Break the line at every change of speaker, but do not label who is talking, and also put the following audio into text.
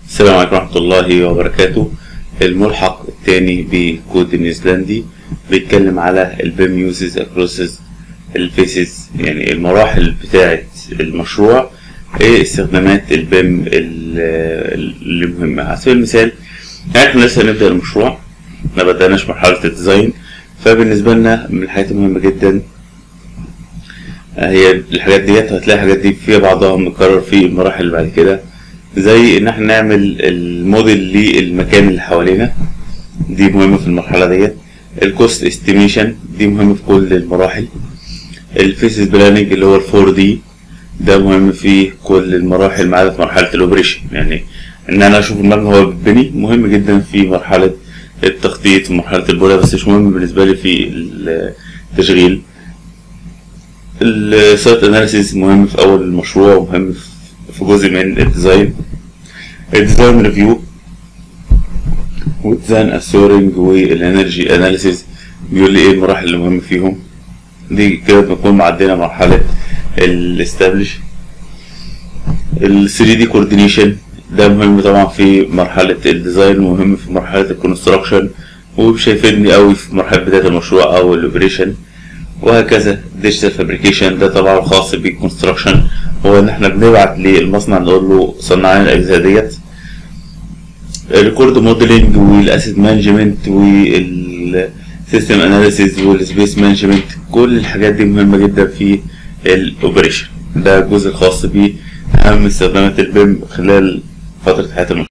السلام عليكم ورحمة الله وبركاته الملحق الثاني بكود النيوزيلندي بيتكلم على البيم يوزز اكروسز الفيسز يعني المراحل بتاعة المشروع ايه استخدامات البيم ال- اللي مهمة على سبيل المثال يعني احنا لسه هنبدأ المشروع ما بدأناش مرحلة الديزاين فبالنسبة لنا من الحاجات المهمة جدا هي الحاجات ديت هتلاقي الحاجات دي فيها بعضها مكرر في المراحل اللي بعد كده زي ان احنا نعمل الموديل للمكان اللي حوالينا دي مهمة في المرحلة ديت الكوست استيميشن دي مهمة في كل المراحل الفيسز بلاننج اللي هو الفور دي ده مهم في كل المراحل ما عدا في مرحلة الاوبريشن يعني ان انا اشوف المبنى هو بيتبني مهم جدا في مرحلة التخطيط في مرحلة البناء بس مش مهم بالنسبة لي في التشغيل السايت اناليسيس مهم في اول المشروع ومهم في جزء من الديزاين الديزاين ريفيو والديزاين اسورنج والانرجي اناليسيس بيقول لي ايه المراحل اللي مهمة فيهم دي كده بنكون معدينا مرحلة الاستابلش ال 3 دي كوردينيشن ده مهم طبعا في مرحلة الديزاين ومهم في مرحلة الكونستراكشن ومش هيفيدني قوي في مرحلة بداية المشروع او الاوبريشن وهكذا ديجيتال فابريكيشن ده طبعا خاص بالكونستراكشن هو ان احنا بنبعت للمصنع نقول له صنع لنا الاجزاء ديت الريكورد موديلنج والاسيد مانجمنت والسيستم اناليسيز والسبيس مانجمنت كل الحاجات دي مهمه جدا في الاوبريشن ده الجزء الخاص باهم استخدامات البيم خلال فتره حياه المشروع